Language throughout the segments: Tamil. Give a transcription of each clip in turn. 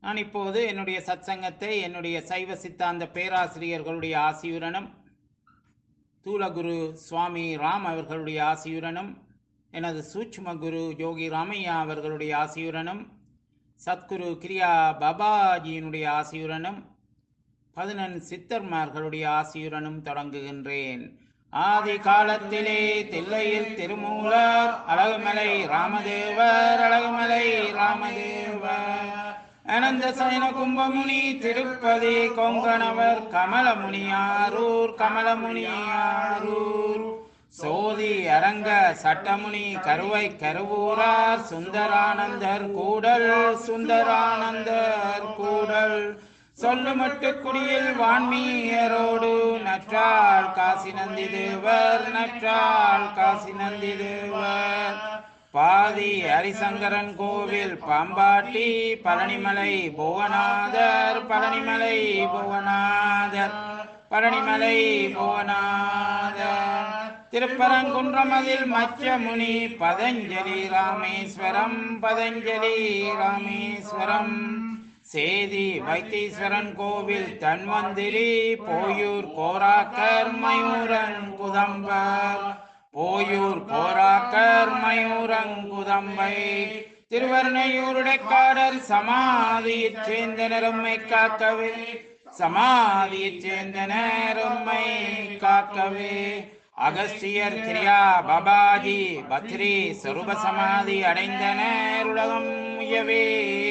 நான் இப்போது என்னுடைய சத்சங்கத்தை என்னுடைய சைவ சித்தாந்த பேராசிரியர்களுடைய ஆசியுடனும் தூலகுரு சுவாமி ராம் அவர்களுடைய ஆசியுடனும் எனது சூட்சும குரு யோகி ராமையா அவர்களுடைய ஆசியுடனும் சத்குரு கிரியா பாபாஜியினுடைய ஆசியுடனும் பதினெண் சித்தர்மார்களுடைய ஆசியுடனும் தொடங்குகின்றேன் ஆதி காலத்திலே தில்லையில் திருமூலர் அழகுமலை ராமதேவர் அழகுமலை ராமதேவர் அனந்த சயன கும்பமுனி திருப்பதி கொங்கணவர் கமலமுனியாரூர் கமலமுனியாரூர் சோதி அரங்க சட்டமுனி கருவை கருவூரார் சுந்தரானந்தர் கூடல் சுந்தரானந்தர் கூடல் சொல்லுமட்டு குடியில் வான்மீயரோடு நற்றாள் காசி நந்தி தேவர் நற்றாள் காசி நந்தி தேவர் பாதி ஹரிசங்கரன் கோவில் பாம்பாட்டி பழனிமலை புவனாதர் பழனிமலை புவனாதர் பழனிமலை புவனாதர் திருப்பரங்குன்றமதில் மச்சமுனி பதஞ்சலி ராமேஸ்வரம் பதஞ்சலி ராமேஸ்வரம் சேதி வைத்தீஸ்வரன் கோவில் தன்வந்திரி போயூர் கோராக்கர் மயூரன் குதம்பர் போயூர் கோராக்கர் மயூரன் குதம்பை திருவர்ணையூருடைக்காடர் சமாதியைச் சேர்ந்தனர் உம்மை காக்கவே சமாதியைச் சேர்ந்தனர் உம்மை காக்கவே அகஸ்தியர் கிரியா பாபாஜி பத்ரி சொருப சமாதி அடைந்தனர் உலகம் உயவே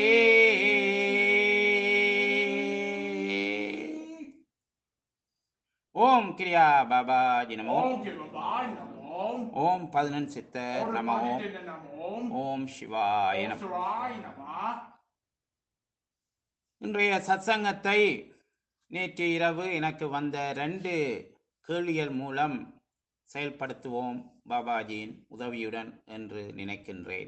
ஓம் கிரியா பாபாஜி நமோ ஓம் கிருபாய் நமோ ஓம் பதினெண் சித்தர் நமோ நமோ ஓம் சிவாய நம சிவாய் நம இன்றைய சத்சங்கத்தை நேற்று இரவு எனக்கு வந்த ரெண்டு கேள்விகள் மூலம் செயல்படுத்துவோம் பாபாஜியின் உதவியுடன் என்று நினைக்கின்றேன்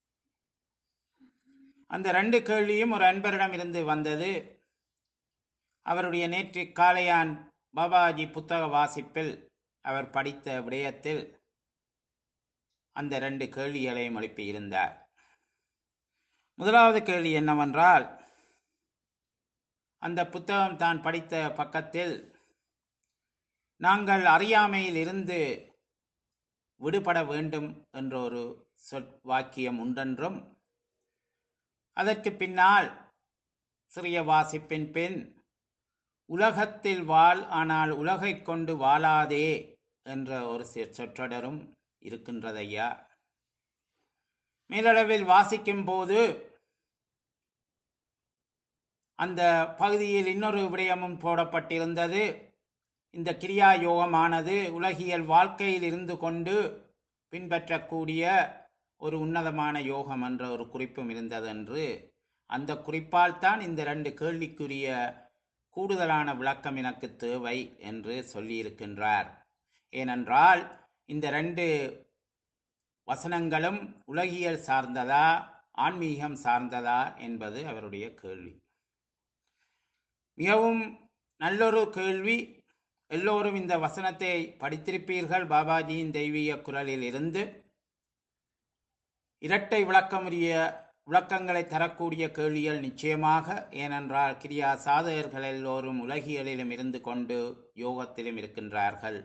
அந்த ரெண்டு கேள்வியும் ஒரு அன்பரிடம் இருந்து வந்தது அவருடைய நேற்று காளையான் பாபாஜி புத்தக வாசிப்பில் அவர் படித்த விடயத்தில் அந்த ரெண்டு கேள்விகளையும் எழுப்பியிருந்தார் முதலாவது கேள்வி என்னவென்றால் அந்த புத்தகம் தான் படித்த பக்கத்தில் நாங்கள் அறியாமையில் இருந்து விடுபட வேண்டும் என்ற ஒரு சொற் வாக்கியம் உண்டென்றும் அதற்கு பின்னால் சிறிய வாசிப்பின் பின் உலகத்தில் வாழ் ஆனால் உலகைக் கொண்டு வாழாதே என்ற ஒரு சி- சொற்றொடரும் இருக்கின்றதையா மேலளவில் வாசிக்கும் போது அந்த பகுதியில் இன்னொரு விடயமும் போடப்பட்டிருந்தது இந்த கிரியா யோகமானது உலகியல் வாழ்க்கையில் இருந்து கொண்டு பின்பற்றக்கூடிய ஒரு உன்னதமான யோகம் என்ற ஒரு குறிப்பும் இருந்தது என்று அந்த குறிப்பால் தான் இந்த ரெண்டு கேள்விக்குரிய கூடுதலான விளக்கம் எனக்கு தேவை என்று சொல்லியிருக்கின்றார் ஏனென்றால் இந்த ரெண்டு வசனங்களும் உலகியல் சார்ந்ததா ஆன்மீகம் சார்ந்ததா என்பது அவருடைய கேள்வி மிகவும் நல்லொரு கேள்வி எல்லோரும் இந்த வசனத்தை படித்திருப்பீர்கள் பாபாஜியின் தெய்வீக குரலில் இருந்து இரட்டை விளக்கமுடைய விளக்கங்களை தரக்கூடிய கேள்விகள் நிச்சயமாக ஏனென்றால் கிரியா சாதகர்கள் எல்லோரும் உலகியலிலும் இருந்து கொண்டு யோகத்திலும் இருக்கின்றார்கள்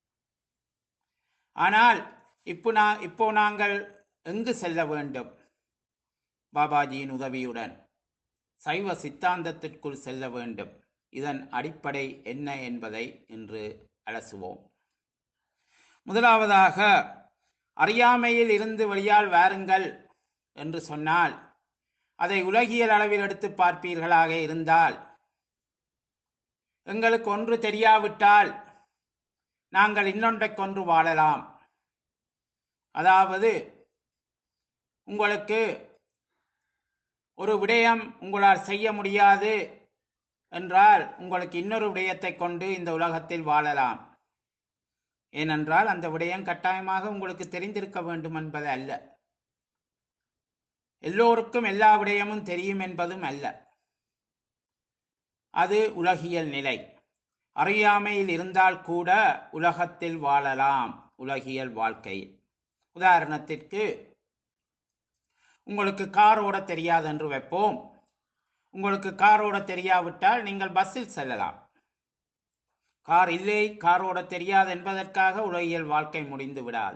ஆனால் இப்போ நான் இப்போ நாங்கள் எங்கு செல்ல வேண்டும் பாபாஜியின் உதவியுடன் சைவ சித்தாந்தத்திற்குள் செல்ல வேண்டும் இதன் அடிப்படை என்ன என்பதை இன்று அலசுவோம் முதலாவதாக அறியாமையில் இருந்து வெளியால் வாருங்கள் என்று சொன்னால் அதை உலகியல் அளவில் எடுத்து பார்ப்பீர்களாக இருந்தால் எங்களுக்கு ஒன்று தெரியாவிட்டால் நாங்கள் இன்னொன்றைக் கொன்று வாழலாம் அதாவது உங்களுக்கு ஒரு விடயம் உங்களால் செய்ய முடியாது என்றால் உங்களுக்கு இன்னொரு விடயத்தை கொண்டு இந்த உலகத்தில் வாழலாம் ஏனென்றால் அந்த விடயம் கட்டாயமாக உங்களுக்கு தெரிந்திருக்க வேண்டும் என்பது அல்ல எல்லோருக்கும் எல்லா விடயமும் தெரியும் என்பதும் அல்ல அது உலகியல் நிலை அறியாமையில் இருந்தால் கூட உலகத்தில் வாழலாம் உலகியல் வாழ்க்கையில் உதாரணத்திற்கு உங்களுக்கு கார் ஓட தெரியாது என்று வைப்போம் உங்களுக்கு கார் ஓட தெரியாவிட்டால் நீங்கள் பஸ்ஸில் செல்லலாம் கார் இல்லை கார் ஓட தெரியாது என்பதற்காக உலகியல் வாழ்க்கை முடிந்து விடாது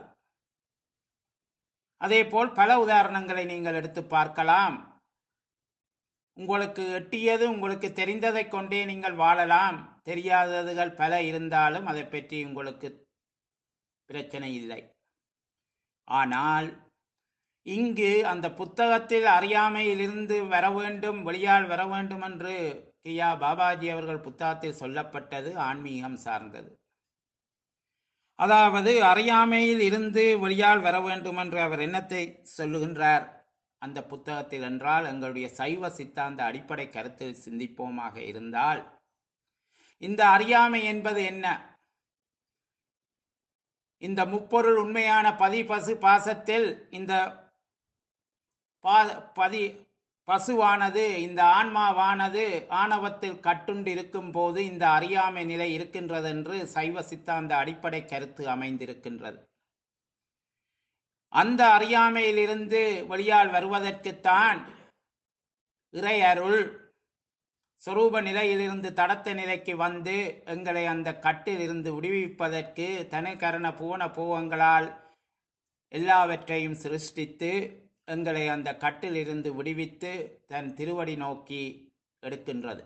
அதேபோல் பல உதாரணங்களை நீங்கள் எடுத்து பார்க்கலாம் உங்களுக்கு எட்டியது உங்களுக்கு தெரிந்ததை கொண்டே நீங்கள் வாழலாம் தெரியாததுகள் பல இருந்தாலும் அதை பற்றி உங்களுக்கு பிரச்சனை இல்லை ஆனால் இங்கு அந்த புத்தகத்தில் அறியாமையிலிருந்து வர வேண்டும் வெளியால் வர வேண்டும் என்று கியா பாபாஜி அவர்கள் புத்தகத்தில் சொல்லப்பட்டது ஆன்மீகம் சார்ந்தது அதாவது அறியாமையில் இருந்து வெளியால் வர வேண்டும் என்று அவர் என்னத்தை சொல்லுகின்றார் அந்த புத்தகத்தில் என்றால் எங்களுடைய சைவ சித்தாந்த அடிப்படை கருத்தில் சிந்திப்போமாக இருந்தால் இந்த அறியாமை என்பது என்ன இந்த முப்பொருள் உண்மையான பதி பசு பாசத்தில் இந்த பா பதி பசுவானது இந்த ஆன்மாவானது ஆணவத்தில் கட்டுண்டு இருக்கும் போது இந்த அறியாமை நிலை இருக்கின்றது என்று சைவ சித்தாந்த அடிப்படை கருத்து அமைந்திருக்கின்றது அந்த அறியாமையிலிருந்து வெளியால் வருவதற்குத்தான் இறை அருள் சொரூப நிலையிலிருந்து தடத்த நிலைக்கு வந்து எங்களை அந்த கட்டில் இருந்து விடுவிப்பதற்கு தனிகரண பூவன பூவங்களால் எல்லாவற்றையும் சிருஷ்டித்து எங்களை அந்த கட்டில் இருந்து விடுவித்து தன் திருவடி நோக்கி எடுக்கின்றது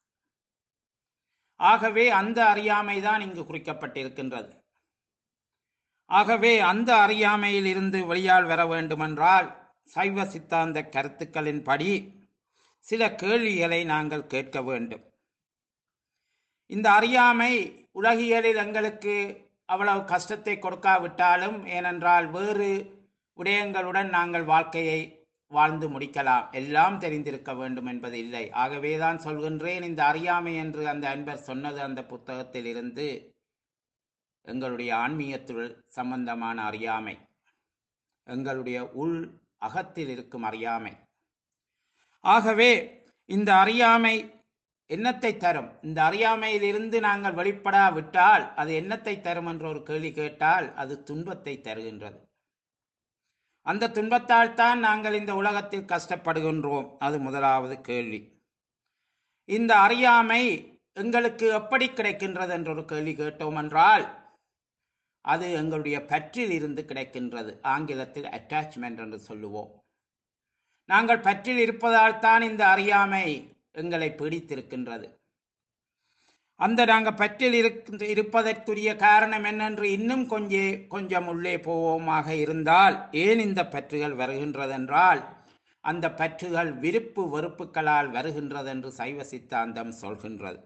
ஆகவே அந்த அறியாமை தான் இங்கு குறிக்கப்பட்டிருக்கின்றது ஆகவே அந்த அறியாமையில் இருந்து வெளியால் வர வேண்டுமென்றால் சைவ சித்தாந்த கருத்துக்களின்படி சில கேள்விகளை நாங்கள் கேட்க வேண்டும் இந்த அறியாமை உலகியலில் எங்களுக்கு அவ்வளவு கஷ்டத்தை கொடுக்காவிட்டாலும் ஏனென்றால் வேறு விடயங்களுடன் நாங்கள் வாழ்க்கையை வாழ்ந்து முடிக்கலாம் எல்லாம் தெரிந்திருக்க வேண்டும் என்பது இல்லை ஆகவேதான் சொல்கின்றேன் இந்த அறியாமை என்று அந்த அன்பர் சொன்னது அந்த புத்தகத்தில் இருந்து எங்களுடைய ஆன்மீகத்துள் சம்பந்தமான அறியாமை எங்களுடைய உள் அகத்தில் இருக்கும் அறியாமை ஆகவே இந்த அறியாமை என்னத்தை தரும் இந்த அறியாமையிலிருந்து நாங்கள் வெளிப்படாவிட்டால் அது என்னத்தை தரும் என்ற ஒரு கேள்வி கேட்டால் அது துன்பத்தை தருகின்றது அந்த துன்பத்தால் தான் நாங்கள் இந்த உலகத்தில் கஷ்டப்படுகின்றோம் அது முதலாவது கேள்வி இந்த அறியாமை எங்களுக்கு எப்படி கிடைக்கின்றது என்ற ஒரு கேள்வி கேட்டோம் என்றால் அது எங்களுடைய பற்றில் இருந்து கிடைக்கின்றது ஆங்கிலத்தில் அட்டாச்மெண்ட் என்று சொல்லுவோம் நாங்கள் பற்றில் இருப்பதால் தான் இந்த அறியாமை எங்களை பிடித்திருக்கின்றது அந்த நாங்கள் பற்றில் இருக்க இருப்பதற்குரிய காரணம் என்னென்று இன்னும் கொஞ்சே கொஞ்சம் உள்ளே போவோமாக இருந்தால் ஏன் இந்த பற்றுகள் வருகின்றதென்றால் அந்த பற்றுகள் விருப்பு வெறுப்புகளால் வருகின்றது என்று சைவ சித்தாந்தம் சொல்கின்றது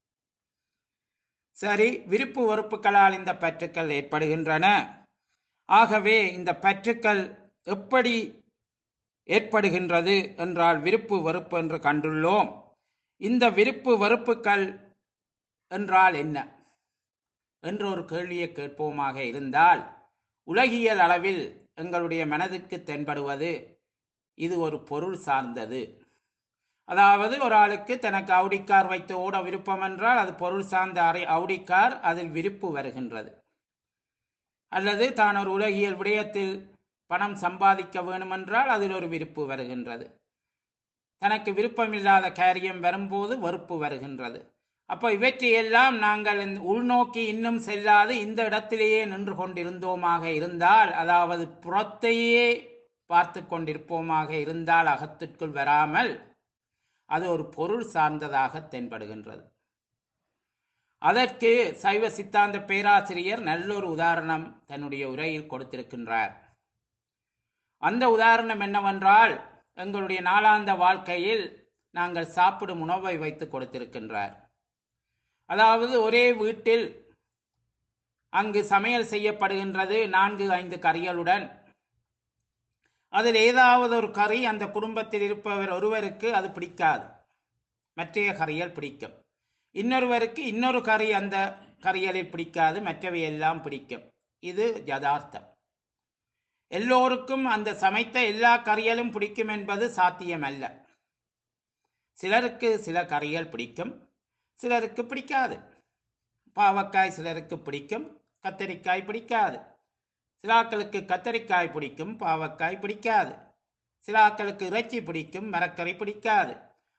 சரி விருப்பு வெறுப்புகளால் இந்த பற்றுக்கள் ஏற்படுகின்றன ஆகவே இந்த பற்றுக்கள் எப்படி ஏற்படுகின்றது என்றால் விருப்பு வெறுப்பு என்று கண்டுள்ளோம் இந்த விருப்பு வெறுப்புகள் என்றால் என்ன என்ற ஒரு கேள்வியை கேட்போமாக இருந்தால் உலகியல் அளவில் எங்களுடைய மனதுக்கு தென்படுவது இது ஒரு பொருள் சார்ந்தது அதாவது ஒரு ஆளுக்கு தனக்கு அவுடிக்கார் வைத்து ஓட விருப்பம் என்றால் அது பொருள் சார்ந்த அறை அவுடிக்கார் அதில் விருப்பு வருகின்றது அல்லது தான் ஒரு உலகியல் விடயத்தில் பணம் சம்பாதிக்க வேண்டுமென்றால் அதில் ஒரு விருப்பு வருகின்றது தனக்கு விருப்பமில்லாத காரியம் வரும்போது வெறுப்பு வருகின்றது அப்போ இவற்றையெல்லாம் நாங்கள் இந்த உள்நோக்கி இன்னும் செல்லாது இந்த இடத்திலேயே நின்று கொண்டிருந்தோமாக இருந்தால் அதாவது புறத்தையே பார்த்து கொண்டிருப்போமாக இருந்தால் அகத்திற்குள் வராமல் அது ஒரு பொருள் சார்ந்ததாக தென்படுகின்றது அதற்கு சைவ சித்தாந்த பேராசிரியர் நல்லொரு உதாரணம் தன்னுடைய உரையில் கொடுத்திருக்கின்றார் அந்த உதாரணம் என்னவென்றால் எங்களுடைய நாளாந்த வாழ்க்கையில் நாங்கள் சாப்பிடும் உணவை வைத்து கொடுத்திருக்கின்றார் அதாவது ஒரே வீட்டில் அங்கு சமையல் செய்யப்படுகின்றது நான்கு ஐந்து கறிகளுடன் அதில் ஏதாவது ஒரு கறி அந்த குடும்பத்தில் இருப்பவர் ஒருவருக்கு அது பிடிக்காது மற்றைய கறிகள் பிடிக்கும் இன்னொருவருக்கு இன்னொரு கறி அந்த கறிகளில் பிடிக்காது மற்றவை எல்லாம் பிடிக்கும் இது யதார்த்தம் எல்லோருக்கும் அந்த சமைத்த எல்லா கறிகளும் பிடிக்கும் என்பது சாத்தியம் அல்ல சிலருக்கு சில கறிகள் பிடிக்கும் சிலருக்கு பிடிக்காது பாவக்காய் சிலருக்கு பிடிக்கும் கத்தரிக்காய் பிடிக்காது சிலாக்களுக்கு கத்தரிக்காய் பிடிக்கும் பாவக்காய் பிடிக்காது சிலாக்களுக்கு இறைச்சி பிடிக்கும் மரக்கறி பிடிக்காது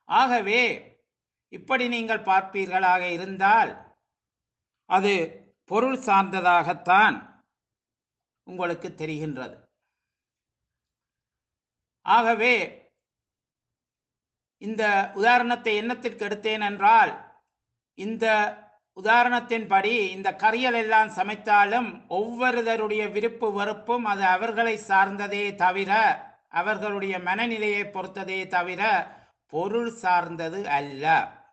ஆகவே இப்படி நீங்கள் பார்ப்பீர்களாக இருந்தால் அது பொருள் சார்ந்ததாகத்தான் உங்களுக்கு தெரிகின்றது ஆகவே இந்த உதாரணத்தை என்னத்திற்கு எடுத்தேன் என்றால் இந்த உதாரணத்தின்படி இந்த கறியல் எல்லாம் சமைத்தாலும் ஒவ்வொருவருடைய விருப்பு வெறுப்பும் அது அவர்களை சார்ந்ததே தவிர அவர்களுடைய மனநிலையை பொறுத்ததே தவிர பொருள் சார்ந்தது அல்ல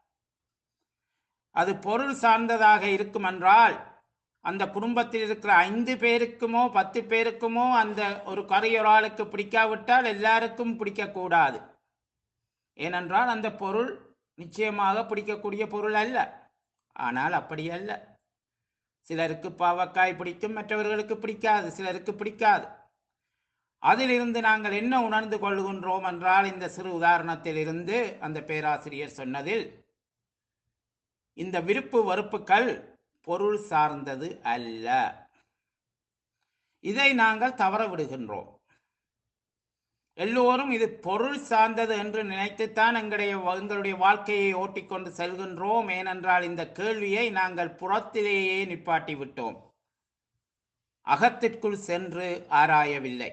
அது பொருள் சார்ந்ததாக இருக்கும் என்றால் அந்த குடும்பத்தில் இருக்கிற ஐந்து பேருக்குமோ பத்து பேருக்குமோ அந்த ஒரு கறி ஒரு ஆளுக்கு பிடிக்காவிட்டால் எல்லாருக்கும் பிடிக்கக்கூடாது ஏனென்றால் அந்த பொருள் நிச்சயமாக பிடிக்கக்கூடிய பொருள் அல்ல ஆனால் அப்படி அல்ல சிலருக்கு பாவக்காய் பிடிக்கும் மற்றவர்களுக்கு பிடிக்காது சிலருக்கு பிடிக்காது அதிலிருந்து நாங்கள் என்ன உணர்ந்து கொள்கின்றோம் என்றால் இந்த சிறு உதாரணத்தில் இருந்து அந்த பேராசிரியர் சொன்னதில் இந்த விருப்பு வெறுப்புகள் பொருள் சார்ந்தது அல்ல இதை நாங்கள் தவற விடுகின்றோம் எல்லோரும் இது பொருள் சார்ந்தது என்று நினைத்துத்தான் எங்களுடைய எங்களுடைய வாழ்க்கையை ஓட்டிக்கொண்டு செல்கின்றோம் ஏனென்றால் இந்த கேள்வியை நாங்கள் புறத்திலேயே நிப்பாட்டி விட்டோம் அகத்திற்குள் சென்று ஆராயவில்லை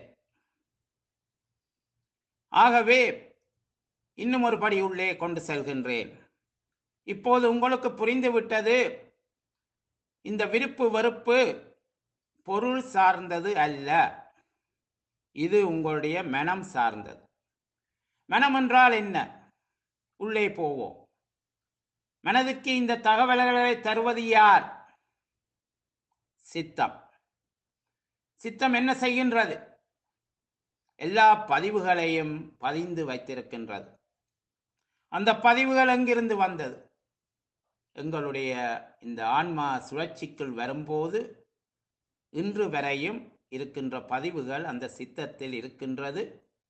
ஆகவே இன்னும் ஒரு படி உள்ளே கொண்டு செல்கின்றேன் இப்போது உங்களுக்கு புரிந்துவிட்டது இந்த விருப்பு வெறுப்பு பொருள் சார்ந்தது அல்ல இது உங்களுடைய மனம் சார்ந்தது மனம் என்றால் என்ன உள்ளே போவோம் மனதுக்கு இந்த தகவல்களை தருவது யார் சித்தம் சித்தம் என்ன செய்கின்றது எல்லா பதிவுகளையும் பதிந்து வைத்திருக்கின்றது அந்த பதிவுகள் எங்கிருந்து வந்தது எங்களுடைய இந்த ஆன்மா சுழற்சிக்குள் வரும்போது இன்று வரையும் இருக்கின்ற பதிவுகள் அந்த சித்தத்தில் இருக்கின்றது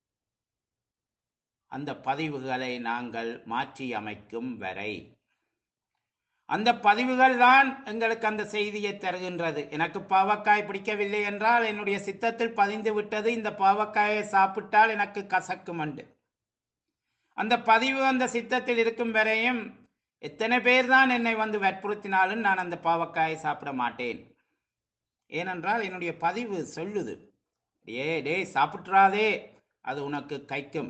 அந்த பதிவுகளை நாங்கள் மாற்றி அமைக்கும் வரை அந்த பதிவுகள் தான் எங்களுக்கு அந்த செய்தியை தருகின்றது எனக்கு பாவக்காய் பிடிக்கவில்லை என்றால் என்னுடைய சித்தத்தில் பதிந்து விட்டது இந்த பாவக்காயை சாப்பிட்டால் எனக்கு கசக்கும் அண்டு அந்த பதிவு அந்த சித்தத்தில் இருக்கும் வரையும் எத்தனை பேர் தான் என்னை வந்து வற்புறுத்தினாலும் நான் அந்த பாவக்காயை சாப்பிட மாட்டேன் ஏனென்றால் என்னுடைய பதிவு சொல்லுது ஏ டேய் சாப்பிட்றாதே அது உனக்கு கைக்கும்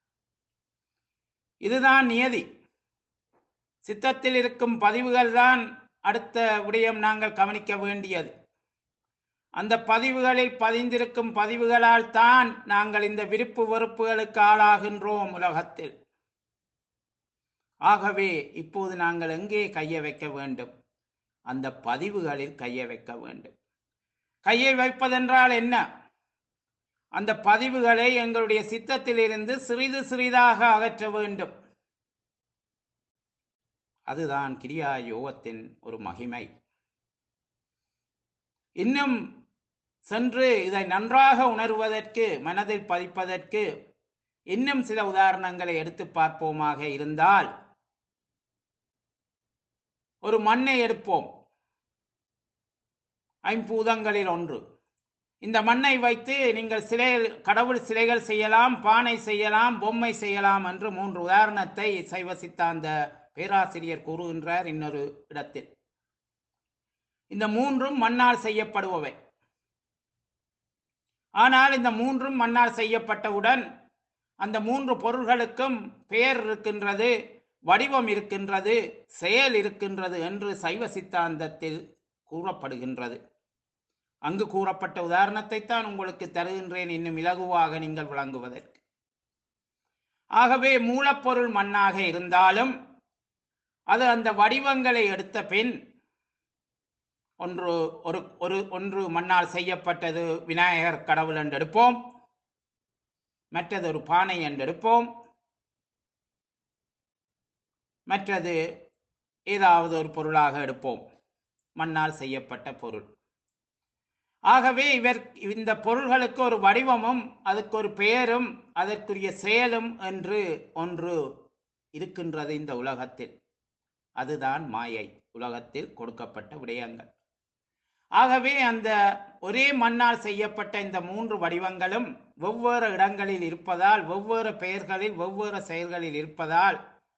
இதுதான் நியதி சித்தத்தில் இருக்கும் பதிவுகள் தான் அடுத்த விடயம் நாங்கள் கவனிக்க வேண்டியது அந்த பதிவுகளில் பதிந்திருக்கும் பதிவுகளால் தான் நாங்கள் இந்த விருப்பு வெறுப்புகளுக்கு ஆளாகின்றோம் உலகத்தில் ஆகவே இப்போது நாங்கள் எங்கே கையை வைக்க வேண்டும் அந்த பதிவுகளில் கையை வைக்க வேண்டும் கையை வைப்பதென்றால் என்ன அந்த பதிவுகளை எங்களுடைய சித்தத்திலிருந்து சிறிது சிறிதாக அகற்ற வேண்டும் அதுதான் கிரியா யோகத்தின் ஒரு மகிமை இன்னும் சென்று இதை நன்றாக உணர்வதற்கு மனதில் பதிப்பதற்கு இன்னும் சில உதாரணங்களை எடுத்து பார்ப்போமாக இருந்தால் ஒரு மண்ணை எடுப்போம் ஐம்பூதங்களில் ஒன்று இந்த மண்ணை வைத்து நீங்கள் சிலை கடவுள் சிலைகள் செய்யலாம் பானை செய்யலாம் பொம்மை செய்யலாம் என்று மூன்று உதாரணத்தை சைவ சித்தாந்த பேராசிரியர் கூறுகின்றார் இன்னொரு இடத்தில் இந்த மூன்றும் மண்ணால் செய்யப்படுபவை ஆனால் இந்த மூன்றும் மண்ணால் செய்யப்பட்டவுடன் அந்த மூன்று பொருள்களுக்கும் பெயர் இருக்கின்றது வடிவம் இருக்கின்றது செயல் இருக்கின்றது என்று சைவ சித்தாந்தத்தில் கூறப்படுகின்றது அங்கு கூறப்பட்ட உதாரணத்தை தான் உங்களுக்கு தருகின்றேன் இன்னும் இலகுவாக நீங்கள் விளங்குவதற்கு ஆகவே மூலப்பொருள் மண்ணாக இருந்தாலும் அது அந்த வடிவங்களை எடுத்த பின் ஒன்று ஒரு ஒரு ஒன்று மண்ணால் செய்யப்பட்டது விநாயகர் கடவுள் என்று எடுப்போம் மற்றது ஒரு பானை என்று எடுப்போம் மற்றது ஏதாவது ஒரு பொருளாக எடுப்போம் மண்ணால் செய்யப்பட்ட பொருள் ஆகவே இவர் இந்த பொருள்களுக்கு ஒரு வடிவமும் அதுக்கு ஒரு பெயரும் அதற்குரிய செயலும் என்று ஒன்று இருக்கின்றது இந்த உலகத்தில் அதுதான் மாயை உலகத்தில் கொடுக்கப்பட்ட விடயங்கள் ஆகவே அந்த ஒரே மண்ணால் செய்யப்பட்ட இந்த மூன்று வடிவங்களும் வெவ்வேறு இடங்களில் இருப்பதால் வெவ்வேறு பெயர்களில் வெவ்வேறு செயல்களில் இருப்பதால்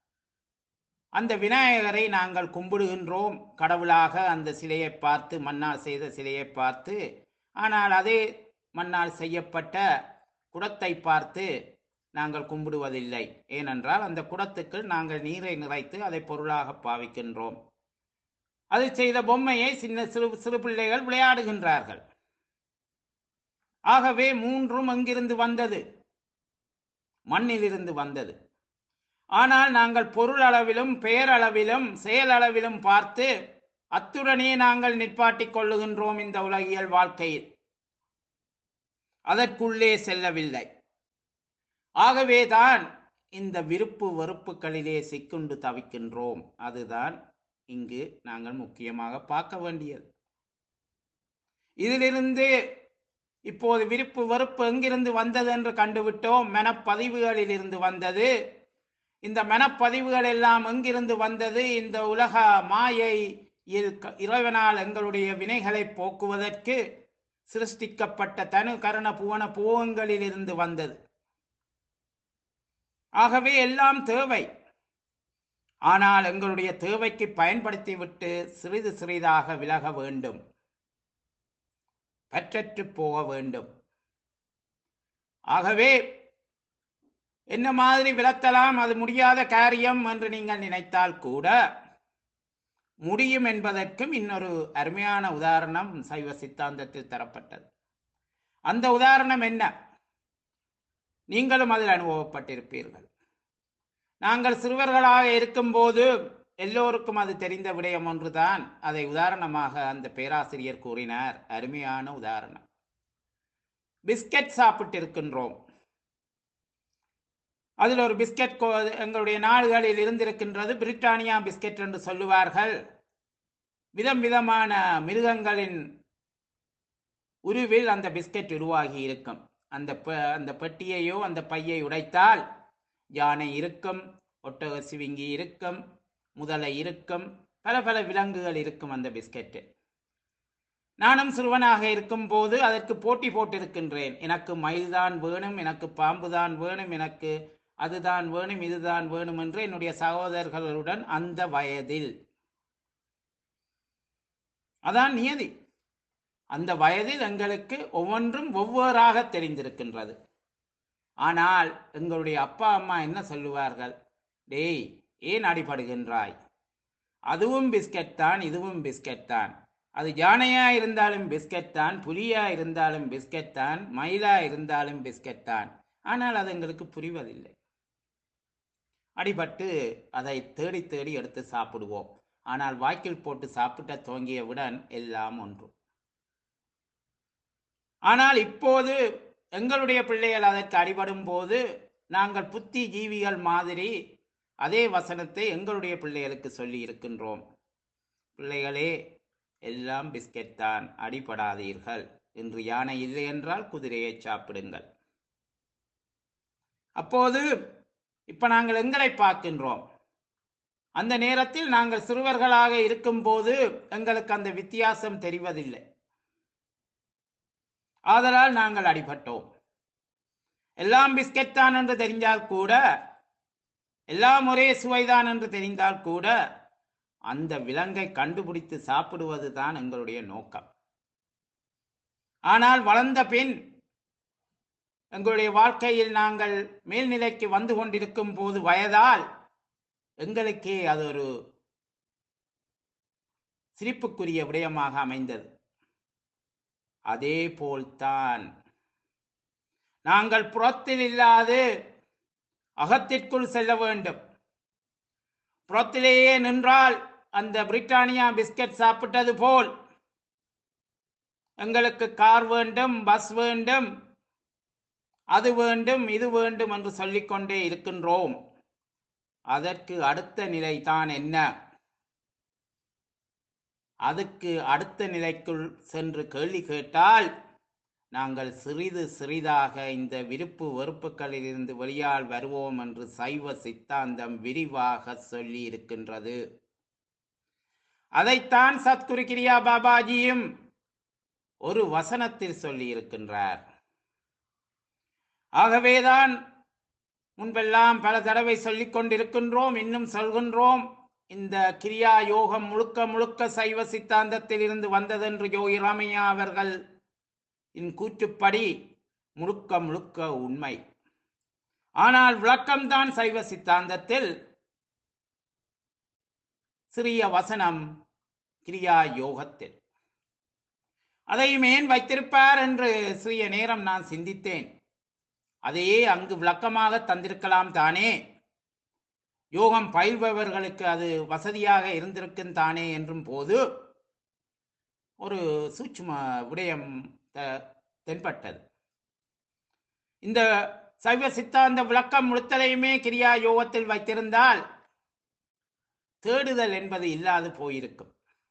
அந்த விநாயகரை நாங்கள் கும்பிடுகின்றோம் கடவுளாக அந்த சிலையை பார்த்து மண்ணால் செய்த சிலையை பார்த்து ஆனால் அதே மண்ணால் செய்யப்பட்ட குடத்தை பார்த்து நாங்கள் கும்பிடுவதில்லை ஏனென்றால் அந்த குடத்துக்கு நாங்கள் நீரை நிறைத்து அதை பொருளாக பாவிக்கின்றோம் அது செய்த பொம்மையை சின்ன சிறு சிறு பிள்ளைகள் விளையாடுகின்றார்கள் ஆகவே மூன்றும் எங்கிருந்து வந்தது மண்ணிலிருந்து வந்தது ஆனால் நாங்கள் பொருள் அளவிலும் பெயரளவிலும் செயலளவிலும் பார்த்து அத்துடனே நாங்கள் நிற்பாட்டிக் கொள்ளுகின்றோம் இந்த உலகியல் வாழ்க்கையில் அதற்குள்ளே செல்லவில்லை ஆகவேதான் இந்த விருப்பு வெறுப்புகளிலே சிக்குண்டு தவிக்கின்றோம் அதுதான் இங்கு நாங்கள் முக்கியமாக பார்க்க வேண்டியது இதிலிருந்து இப்போது விருப்பு வெறுப்பு எங்கிருந்து வந்தது என்று கண்டுவிட்டோம் மனப்பதிவுகளில் இருந்து வந்தது இந்த மனப்பதிவுகள் எல்லாம் எங்கிருந்து வந்தது இந்த உலக மாயை இறைவனால் எங்களுடைய வினைகளை போக்குவதற்கு சிருஷ்டிக்கப்பட்ட தனு கரண புவன பூவங்களில் இருந்து வந்தது ஆகவே எல்லாம் தேவை ஆனால் எங்களுடைய தேவைக்கு பயன்படுத்திவிட்டு சிறிது சிறிதாக விலக வேண்டும் பற்றற்று போக வேண்டும் ஆகவே என்ன மாதிரி விளக்கலாம் அது முடியாத காரியம் என்று நீங்கள் நினைத்தால் கூட முடியும் என்பதற்கும் இன்னொரு அருமையான உதாரணம் சைவ சித்தாந்தத்தில் தரப்பட்டது அந்த உதாரணம் என்ன நீங்களும் அதில் அனுபவப்பட்டிருப்பீர்கள் நாங்கள் சிறுவர்களாக இருக்கும்போது எல்லோருக்கும் அது தெரிந்த விடயம் ஒன்றுதான் அதை உதாரணமாக அந்த பேராசிரியர் கூறினார் அருமையான உதாரணம் பிஸ்கட் சாப்பிட்டு இருக்கின்றோம் அதில் ஒரு பிஸ்கட் எங்களுடைய நாடுகளில் இருந்திருக்கின்றது பிரிட்டானியா பிஸ்கட் என்று சொல்லுவார்கள் விதம் விதமான மிருகங்களின் உருவில் அந்த பிஸ்கட் உருவாகி இருக்கும் அந்த அந்த பெட்டியையோ அந்த பையை உடைத்தால் யானை இருக்கும் ஒட்டக சிவிங்கி இருக்கும் முதலை இருக்கும் பல பல விலங்குகள் இருக்கும் அந்த பிஸ்கெட்டு நானும் சிறுவனாக இருக்கும் போது அதற்கு போட்டி போட்டிருக்கின்றேன் எனக்கு மயில்தான் வேணும் எனக்கு பாம்பு தான் வேணும் எனக்கு அதுதான் வேணும் இதுதான் வேணும் என்று என்னுடைய சகோதரர்களுடன் அந்த வயதில் அதான் நியதி அந்த வயதில் எங்களுக்கு ஒவ்வொன்றும் ஒவ்வொருவராக தெரிந்திருக்கின்றது ஆனால் எங்களுடைய அப்பா அம்மா என்ன சொல்லுவார்கள் டேய் ஏன் அடிபடுகின்றாய் அதுவும் பிஸ்கட் தான் இதுவும் பிஸ்கட் தான் அது யானையா இருந்தாலும் பிஸ்கட் தான் புலியா இருந்தாலும் பிஸ்கட் தான் மயிலா இருந்தாலும் பிஸ்கட் தான் ஆனால் அது எங்களுக்கு புரிவதில்லை அடிபட்டு அதை தேடி தேடி எடுத்து சாப்பிடுவோம் ஆனால் வாய்க்கில் போட்டு சாப்பிட்ட துவங்கியவுடன் எல்லாம் ஒன்று ஆனால் இப்போது எங்களுடைய பிள்ளைகள் அதற்கு அடிபடும் போது நாங்கள் புத்தி ஜீவிகள் மாதிரி அதே வசனத்தை எங்களுடைய பிள்ளைகளுக்கு சொல்லி இருக்கின்றோம் பிள்ளைகளே எல்லாம் பிஸ்கெட் தான் அடிபடாதீர்கள் இன்று யானை இல்லை என்றால் குதிரையை சாப்பிடுங்கள் அப்போது இப்ப நாங்கள் எங்களை பார்க்கின்றோம் அந்த நேரத்தில் நாங்கள் சிறுவர்களாக இருக்கும்போது எங்களுக்கு அந்த வித்தியாசம் தெரிவதில்லை ஆதலால் நாங்கள் அடிபட்டோம் எல்லாம் பிஸ்கெட் தான் என்று தெரிஞ்சால் கூட எல்லாம் ஒரே சுவைதான் என்று தெரிந்தால் கூட அந்த விலங்கை கண்டுபிடித்து சாப்பிடுவது தான் எங்களுடைய நோக்கம் ஆனால் வளர்ந்த பின் எங்களுடைய வாழ்க்கையில் நாங்கள் மேல்நிலைக்கு வந்து கொண்டிருக்கும் போது வயதால் எங்களுக்கே அது ஒரு சிரிப்புக்குரிய விடயமாக அமைந்தது அதே போல்தான் நாங்கள் புறத்தில் இல்லாது அகத்திற்குள் செல்ல வேண்டும் புறத்திலேயே நின்றால் அந்த பிரிட்டானியா பிஸ்கட் சாப்பிட்டது போல் எங்களுக்கு கார் வேண்டும் பஸ் வேண்டும் அது வேண்டும் இது வேண்டும் என்று சொல்லிக்கொண்டே இருக்கின்றோம் அதற்கு அடுத்த நிலை தான் என்ன அதுக்கு அடுத்த நிலைக்குள் சென்று கேள்வி கேட்டால் நாங்கள் சிறிது சிறிதாக இந்த விருப்பு வெறுப்புகளில் இருந்து வெளியால் வருவோம் என்று சைவ சித்தாந்தம் விரிவாக சொல்லி இருக்கின்றது அதைத்தான் சத்குரு கிரியா பாபாஜியும் ஒரு வசனத்தில் சொல்லி இருக்கின்றார் ஆகவேதான் முன்பெல்லாம் பல தடவை சொல்லிக் கொண்டிருக்கின்றோம் இன்னும் சொல்கின்றோம் இந்த கிரியா யோகம் முழுக்க முழுக்க சைவ சித்தாந்தத்தில் இருந்து வந்ததென்று யோகி ராமையா அவர்கள் இன் கூற்றுப்படி முழுக்க முழுக்க உண்மை ஆனால் விளக்கம்தான் சைவ சித்தாந்தத்தில் சிறிய வசனம் கிரியா யோகத்தில் அதையும் ஏன் வைத்திருப்பார் என்று சிறிய நேரம் நான் சிந்தித்தேன் அதையே அங்கு விளக்கமாக தந்திருக்கலாம் தானே யோகம் பயில்பவர்களுக்கு அது வசதியாக இருந்திருக்கும் தானே என்றும் போது ஒரு சூட்சும விடயம் த- தென்பட்டது இந்த சைவ சித்தாந்த விளக்கம் முழுத்தலையுமே கிரியா யோகத்தில் வைத்திருந்தால் தேடுதல் என்பது இல்லாது போயிருக்கும்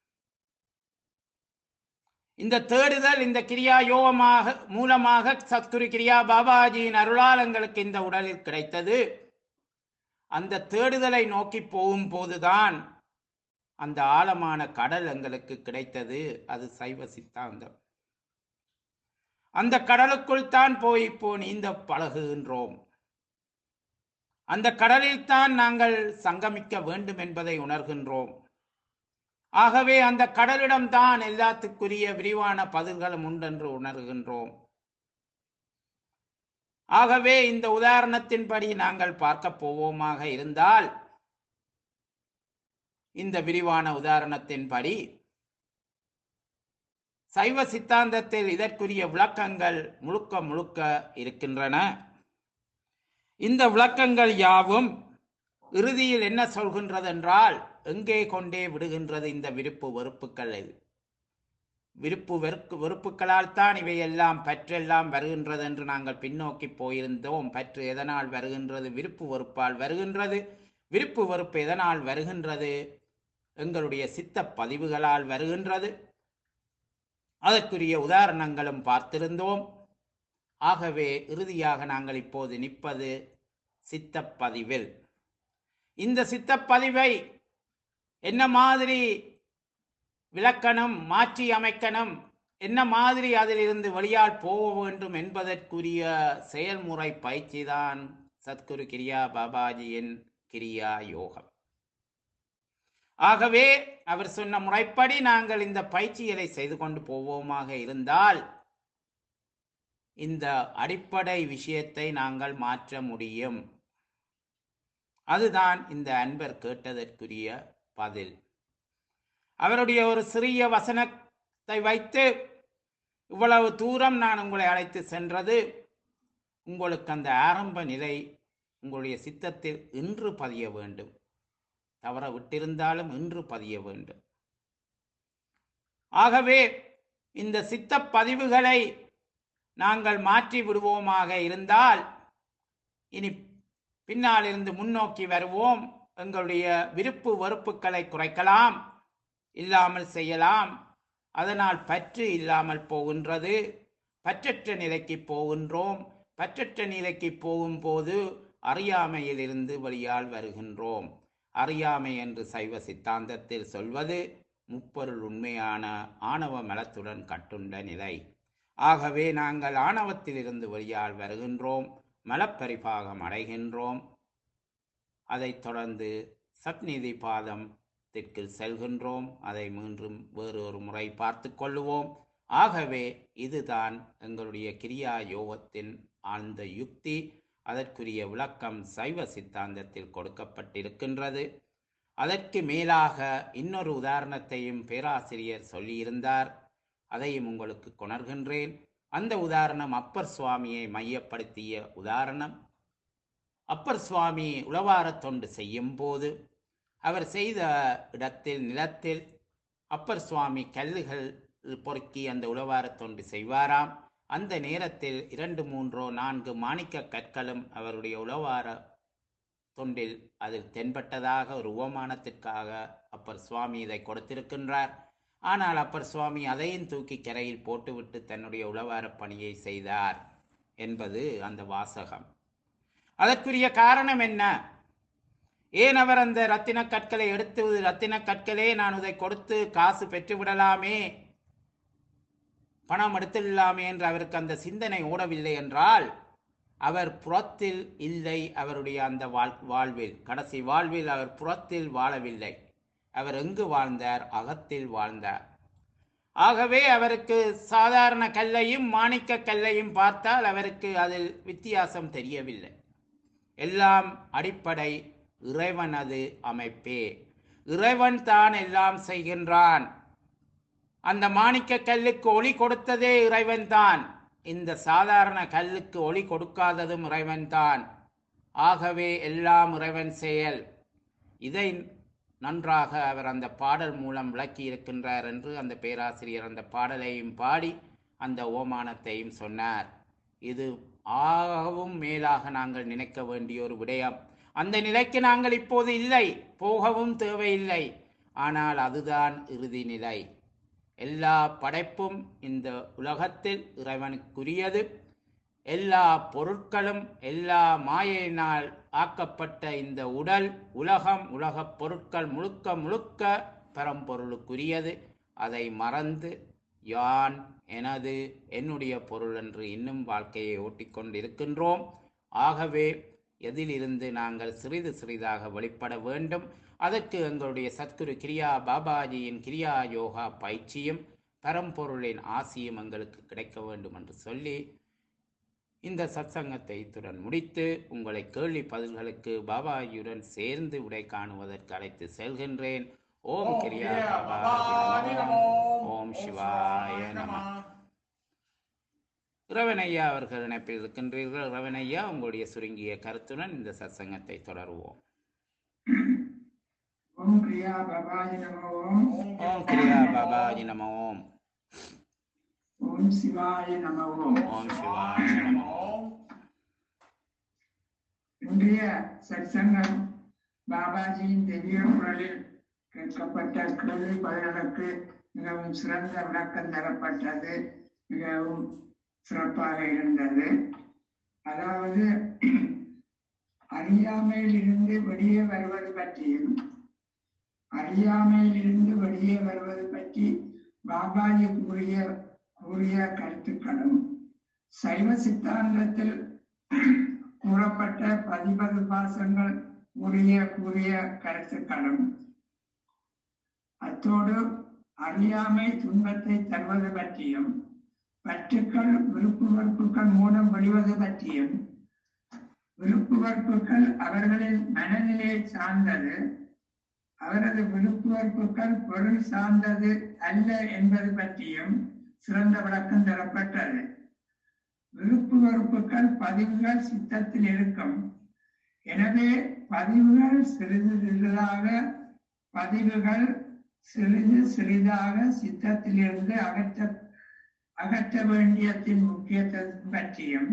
இந்த தேடுதல் இந்த கிரியா யோகமாக மூலமாக சத்குரு கிரியா பாபாஜியின் அருளாளங்களுக்கு இந்த உடலில் கிடைத்தது அந்த தேடுதலை நோக்கி போகும் போதுதான் அந்த ஆழமான கடல் எங்களுக்கு கிடைத்தது அது சைவ சித்தாந்தம் அந்த கடலுக்குள் தான் போய் இப்போ நீந்த பழகுகின்றோம் அந்த கடலில் தான் நாங்கள் சங்கமிக்க வேண்டும் என்பதை உணர்கின்றோம் ஆகவே அந்த கடலிடம் தான் எல்லாத்துக்குரிய விரிவான பதில்களும் உண்டென்று உணர்கின்றோம் ஆகவே இந்த உதாரணத்தின்படி நாங்கள் பார்க்க போவோமாக இருந்தால் இந்த விரிவான உதாரணத்தின்படி சைவ சித்தாந்தத்தில் இதற்குரிய விளக்கங்கள் முழுக்க முழுக்க இருக்கின்றன இந்த விளக்கங்கள் யாவும் இறுதியில் என்ன சொல்கின்றது என்றால் எங்கே கொண்டே விடுகின்றது இந்த விருப்பு வெறுப்புகள் இது விருப்பு வெறுப்பு வெறுப்புகளால் தான் இவையெல்லாம் பற்றெல்லாம் வருகின்றது என்று நாங்கள் பின்னோக்கி போயிருந்தோம் பற்று எதனால் வருகின்றது விருப்பு வெறுப்பால் வருகின்றது விருப்பு வெறுப்பு எதனால் வருகின்றது எங்களுடைய சித்த பதிவுகளால் வருகின்றது அதற்குரிய உதாரணங்களும் பார்த்திருந்தோம் ஆகவே இறுதியாக நாங்கள் இப்போது நிற்பது சித்தப்பதிவில் இந்த சித்தப்பதிவை என்ன மாதிரி விளக்கணும் மாற்றி அமைக்கணும் என்ன மாதிரி அதிலிருந்து வெளியால் போக வேண்டும் என்பதற்குரிய செயல்முறை பயிற்சி தான் சத்குரு கிரியா பாபாஜியின் கிரியா யோகம் ஆகவே அவர் சொன்ன முறைப்படி நாங்கள் இந்த பயிற்சிகளை செய்து கொண்டு போவோமாக இருந்தால் இந்த அடிப்படை விஷயத்தை நாங்கள் மாற்ற முடியும் அதுதான் இந்த அன்பர் கேட்டதற்குரிய பதில் அவருடைய ஒரு சிறிய வசனத்தை வைத்து இவ்வளவு தூரம் நான் உங்களை அழைத்து சென்றது உங்களுக்கு அந்த ஆரம்ப நிலை உங்களுடைய சித்தத்தில் இன்று பதிய வேண்டும் தவற விட்டிருந்தாலும் இன்று பதிய வேண்டும் ஆகவே இந்த சித்த பதிவுகளை நாங்கள் மாற்றி விடுவோமாக இருந்தால் இனி பின்னால் இருந்து முன்னோக்கி வருவோம் எங்களுடைய விருப்பு வெறுப்புகளை குறைக்கலாம் இல்லாமல் செய்யலாம் அதனால் பற்று இல்லாமல் போகின்றது பற்றற்ற நிலைக்கு போகின்றோம் பற்றற்ற நிலைக்கு போகும்போது அறியாமையிலிருந்து வெளியால் வருகின்றோம் அறியாமை என்று சைவ சித்தாந்தத்தில் சொல்வது முப்பொருள் உண்மையான ஆணவ மலத்துடன் கட்டுண்ட நிலை ஆகவே நாங்கள் ஆணவத்திலிருந்து வெளியால் வருகின்றோம் மலப்பரிபாகம் அடைகின்றோம் அதைத் தொடர்ந்து சத்நிதி பாதத்திற்கு செல்கின்றோம் அதை மீண்டும் வேறு ஒரு முறை பார்த்து கொள்ளுவோம் ஆகவே இதுதான் எங்களுடைய கிரியா யோகத்தின் ஆழ்ந்த யுக்தி அதற்குரிய விளக்கம் சைவ சித்தாந்தத்தில் கொடுக்கப்பட்டிருக்கின்றது அதற்கு மேலாக இன்னொரு உதாரணத்தையும் பேராசிரியர் சொல்லியிருந்தார் அதையும் உங்களுக்கு கொணர்கின்றேன் அந்த உதாரணம் அப்பர் சுவாமியை மையப்படுத்திய உதாரணம் அப்பர் சுவாமி உளவாரத் தொண்டு செய்யும் போது அவர் செய்த இடத்தில் நிலத்தில் அப்பர் சுவாமி கல்லுகள் பொறுக்கி அந்த உளவாரத் தொண்டு செய்வாராம் அந்த நேரத்தில் இரண்டு மூன்றோ நான்கு மாணிக்க கற்களும் அவருடைய உளவார தொண்டில் அதில் தென்பட்டதாக ஒரு உவமானத்திற்காக அப்பர் சுவாமி இதை கொடுத்திருக்கின்றார் ஆனால் அப்பர் சுவாமி அதையும் தூக்கி கரையில் போட்டுவிட்டு தன்னுடைய உளவார பணியை செய்தார் என்பது அந்த வாசகம் அதற்குரிய காரணம் என்ன ஏன் அவர் அந்த ரத்தின கற்களை எடுத்து ரத்தின கற்களே நான் இதை கொடுத்து காசு பெற்று விடலாமே பணம் எடுத்துடலாமே என்று அவருக்கு அந்த சிந்தனை ஓடவில்லை என்றால் அவர் புறத்தில் இல்லை அவருடைய அந்த வாழ் வாழ்வில் கடைசி வாழ்வில் அவர் புறத்தில் வாழவில்லை அவர் எங்கு வாழ்ந்தார் அகத்தில் வாழ்ந்தார் ஆகவே அவருக்கு சாதாரண கல்லையும் மாணிக்க கல்லையும் பார்த்தால் அவருக்கு அதில் வித்தியாசம் தெரியவில்லை எல்லாம் அடிப்படை இறைவனது அமைப்பே இறைவன் தான் எல்லாம் செய்கின்றான் அந்த மாணிக்க கல்லுக்கு ஒளி கொடுத்ததே இறைவன் தான் இந்த சாதாரண கல்லுக்கு ஒளி கொடுக்காததும் இறைவன் தான் ஆகவே எல்லாம் இறைவன் செயல் இதை நன்றாக அவர் அந்த பாடல் மூலம் விளக்கி இருக்கின்றார் என்று அந்த பேராசிரியர் அந்த பாடலையும் பாடி அந்த ஓமானத்தையும் சொன்னார் இது ஆகவும் மேலாக நாங்கள் நினைக்க வேண்டிய ஒரு விடயம் அந்த நிலைக்கு நாங்கள் இப்போது இல்லை போகவும் தேவையில்லை ஆனால் அதுதான் இறுதி நிலை எல்லா படைப்பும் இந்த உலகத்தில் இறைவனுக்குரியது எல்லா பொருட்களும் எல்லா மாயையினால் ஆக்கப்பட்ட இந்த உடல் உலகம் உலகப் பொருட்கள் முழுக்க முழுக்க பரம்பொருளுக்குரியது அதை மறந்து யான் எனது என்னுடைய பொருள் என்று இன்னும் வாழ்க்கையை ஓட்டிக்கொண்டிருக்கின்றோம் ஆகவே எதிலிருந்து நாங்கள் சிறிது சிறிதாக வெளிப்பட வேண்டும் அதற்கு எங்களுடைய சத்குரு கிரியா பாபாஜியின் கிரியா யோகா பயிற்சியும் பரம்பொருளின் ஆசியும் எங்களுக்கு கிடைக்க வேண்டும் என்று சொல்லி இந்த சத்சங்கத்தை இத்துடன் முடித்து உங்களை கேள்வி பதில்களுக்கு பாபாஜியுடன் சேர்ந்து விடை காணுவதற்கு அழைத்து செல்கின்றேன் ஓம் கிரியா பாபாஜி நமோ ஓம் சிவாய நம ரவணையா அவர்கள் இணைப்பில் இருக்கின்றீர்கள் ரவணையா உங்களுடைய சுருங்கிய கருத்துடன் இந்த சத்சங்கத்தை தொடருவோம் ஓம் பிரியா பாபாஜி நமோ ஓம் ஓம் கிரியா பாபாஜி நம ஓம் ஓம் சிவாய நம ஓம் ஓம் சிவாய நம ஓம் இன்றைய சத்சங்கம் பாபாஜியின் திவ்ய குரலில் கேட்கப்பட்ட கேள்வி பதில்களுக்கு மிகவும் சிறந்த விளக்கம் தரப்பட்டது மிகவும் சிறப்பாக இருந்தது அதாவது அறியாமையில் இருந்து வெளியே வருவது பற்றியும் அறியாமையில் இருந்து வெளியே வருவது பற்றி பாபாஜி கூறிய கூறிய கருத்துக்களும் சைவ சித்தாந்தத்தில் கூறப்பட்ட பதிபது பாசங்கள் கூறிய கூறிய கருத்துக்களும் அத்தோடு அறியாமை துன்பத்தை தருவது பற்றியும் பற்றுக்கள் விருப்பு வெறுப்புகள் மூலம் வெளிவது பற்றியும் விருப்பு வெறுப்புகள் அவர்களின் மனநிலையை சார்ந்தது அவரது விருப்பு வெறுப்புகள் பொருள் சார்ந்தது அல்ல என்பது பற்றியும் சிறந்த விளக்கம் தரப்பட்டது விருப்பு வெறுப்புகள் பதிவுகள் சித்தத்தில் இருக்கும் எனவே பதிவுகள் சிறிது சிறிதாக பதிவுகள் சிறிது சிறிதாக சித்தத்திலிருந்து அகற்ற அகற்ற வேண்டியத்தின் முக்கியத்துவம் பற்றியும்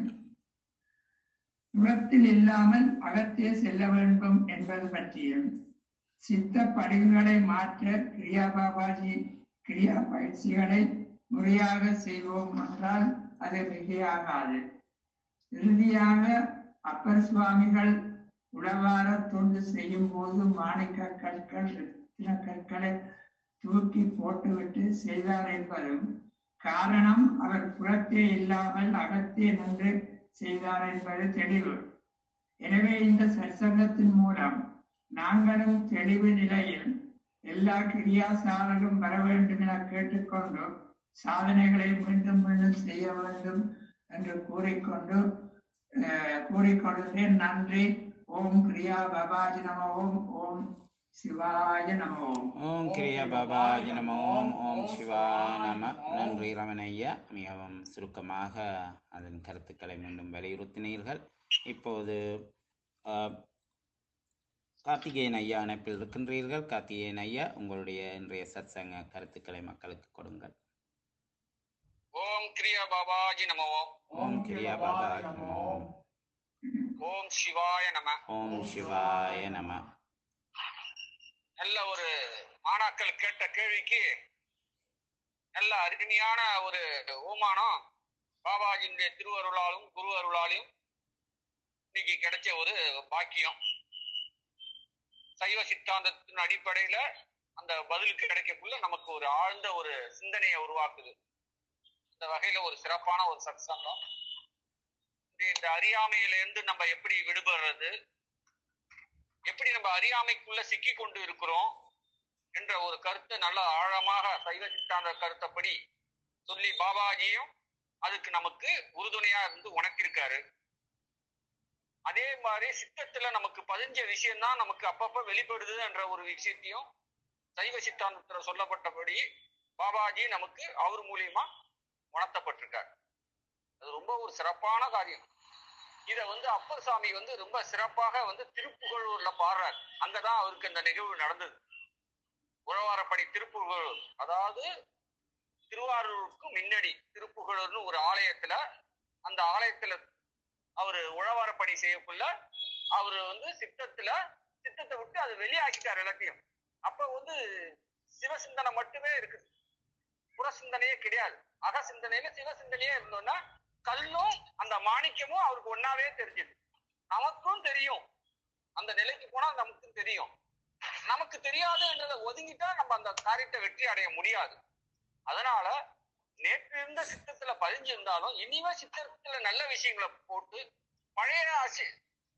புறத்தில் இல்லாமல் அகத்தே செல்ல வேண்டும் என்பது பற்றியும் சித்த படிவுகளை மாற்ற கிரியா பாபாஜி கிரியா பயிற்சிகளை முறையாக செய்வோம் என்றால் அது மிகையாகாது இறுதியாக அப்பர் சுவாமிகள் உளவார தொண்டு செய்யும் போது மாணிக்க கற்கள் ரத்தின கற்களை தூக்கி போட்டுவிட்டு செய்தார் என்பதும் காரணம் அவர் புறத்தே இல்லாமல் அகத்தே நின்று செய்தார் என்பது தெளிவு எனவே இந்த சற்சங்கத்தின் மூலம் நாங்களும் தெளிவு நிலையில் எல்லா கிரியாசாரரும் வர வேண்டும் என கேட்டுக்கொண்டு சாதனைகளை மீண்டும் மீண்டும் செய்ய வேண்டும் என்று கூறிக்கொண்டு அஹ், கூறிக்கொள்கிறேன் நன்றி ஓம் கிரியா பபாஜி நம ஓம் ஓம் சிவாய நம ஓம் ஓம் கிரியா பாபாஜி நம ஓம் ஓம் சிவாய நம நன்றி ரமணையா மிகவும் சுருக்கமாக அதன் கருத்துக்களை மீண்டும் வலியுறுத்தினீர்கள் இப்போது ஆஹ், கார்த்திகேயன் ஐயா அணைப்பில் இருக்கின்றீர்கள் கார்த்திகேயன் ஐயா உங்களுடைய இன்றைய சத்சங்க கருத்துக்களை மக்களுக்கு கொடுங்கள் ஓம் கிரியா பாபாஜி நமோ ஓம் கிரியா பாபாஜி நம ஓம் ஓம் சிவாய நம ஓம் சிவாய நம நல்ல ஒரு மாணாக்கள் கேட்ட கேள்விக்கு நல்ல அருமையான ஒரு ஓமானம் பாபாஜியினுடைய திருவருளாலும் குரு அருளாலும் இன்னைக்கு கிடைச்ச ஒரு பாக்கியம் சைவ சித்தாந்தத்தின் அடிப்படையில அந்த பதிலுக்கு கிடைக்கக்குள்ள நமக்கு ஒரு ஆழ்ந்த ஒரு சிந்தனையை உருவாக்குது இந்த வகையில ஒரு சிறப்பான ஒரு சத்சங்கம் இந்த- இந்த அறியாமையில இருந்து நம்ம எப்படி விடுபடுறது எப்படி நம்ம அறியாமைக்குள்ள சிக்கி கொண்டு இருக்கிறோம் என்ற ஒரு கருத்தை நல்ல ஆழமாக சைவ சித்தாந்த கருத்தைப்படி சொல்லி பாபாஜியும் அதுக்கு நமக்கு உறுதுணையா இருந்து உணர்த்திருக்காரு அதே மாதிரி சித்தத்துல நமக்கு பதிஞ்ச விஷயம்தான் நமக்கு அப்பப்ப வெளிப்படுது என்ற ஒரு விஷயத்தையும் சைவ சித்தாந்தத்துல சொல்லப்பட்டபடி பாபாஜி நமக்கு அவர் மூலியமா உணர்த்தப்பட்டிருக்கார் அது ரொம்ப ஒரு சிறப்பான காரியம் இத வந்து அப்பர் சாமி வந்து ரொம்ப சிறப்பாக வந்து திருப்புகழூர்ல பாடுறார் அங்கதான் அவருக்கு இந்த நிகழ்வு நடந்தது உழவாரப்படி திருப்புகழூர் அதாவது திருவாரூருக்கு முன்னாடி திருப்புகழூர்னு ஒரு ஆலயத்துல அந்த ஆலயத்துல அவரு உழவார பணி செய்யக்குள்ள அவரு வந்து சித்தத்துல சித்தத்தை விட்டு அது வெளியாக்கிட்டார் எல்லாத்தையும் அப்ப வந்து சிவசிந்தனை மட்டுமே இருக்குது புறசிந்தனையே கிடையாது அக சிந்தனையில சிவசிந்தனையே இருந்தோம்னா கல்லும் அந்த மாணிக்கமும் அவருக்கு ஒன்னாவே தெரிஞ்சது நமக்கும் தெரியும் அந்த நிலைக்கு போனா நமக்கும் தெரியும் நமக்கு தெரியாதுன்றதை ஒதுங்கிட்டா நம்ம அந்த காரியத்தை வெற்றி அடைய முடியாது அதனால நேற்று இருந்த சித்தத்துல பதிஞ்சிருந்தாலும் இனிமே சித்தத்துல நல்ல விஷயங்களை போட்டு பழைய அசி-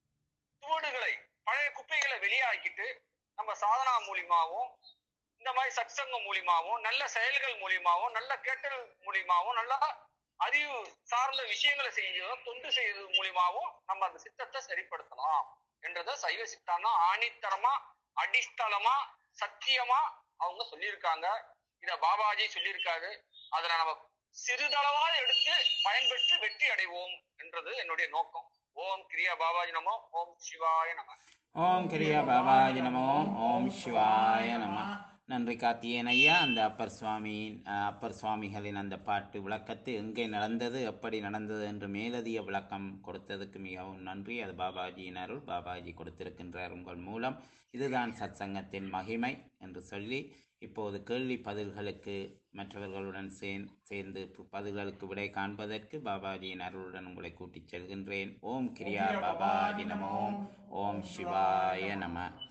சுவடுகளை பழைய குப்பைகளை வெளியாக்கிட்டு நம்ம சாதனா மூலியமாவும் இந்த மாதிரி சத்சங்கம் மூலியமாவும் நல்ல செயல்கள் மூலியமாவும் நல்ல கேட்டல் மூலியமாவும் நல்ல அறிவு சார்ந்த விஷயங்களை செய்யறதும் தொண்டு செய்யறது மூலியமாவும் நம்ம அந்த சித்தத்தை சரிப்படுத்தலாம் என்றத சைவ சித்தாந்தம் ஆணித்தரமா அடிஸ்தலமா சத்தியமா அவங்க சொல்லியிருக்காங்க இத பாபாஜி சொல்லியிருக்காரு அதுல நம்ம சிறிதளவா எடுத்து பயன்பெற்று வெற்றி அடைவோம் என்றது என்னுடைய நோக்கம் ஓம் கிரியா பாபாஜி நமோ ஓம் சிவாய நம ஓம் கிரியா பாபாஜி நமோ ஓம் சிவாய நம நன்றி கார்த்தியேயன் ஐயா அந்த அப்பர் சுவாமியின் அஹ், அப்பர் சுவாமிகளின் அந்த பாட்டு விளக்கத்து எங்கே நடந்தது எப்படி நடந்தது என்று மேலதிக விளக்கம் கொடுத்ததுக்கு மிகவும் நன்றி அது பாபாஜியின் அருள் பாபாஜி கொடுத்திருக்கின்றார் உங்கள் மூலம் இதுதான் சத்சங்கத்தின் மகிமை என்று சொல்லி இப்போது கேள்வி பதில்களுக்கு மற்றவர்களுடன் சேர் சேர்ந்து பு- பதில்களுக்கு விடை காண்பதற்கு பாபாஜியின் அருளுடன் உங்களை கூட்டிச் செல்கின்றேன் ஓம் கிரியா பாபாஜி நமோ ஓம் சிவாய நம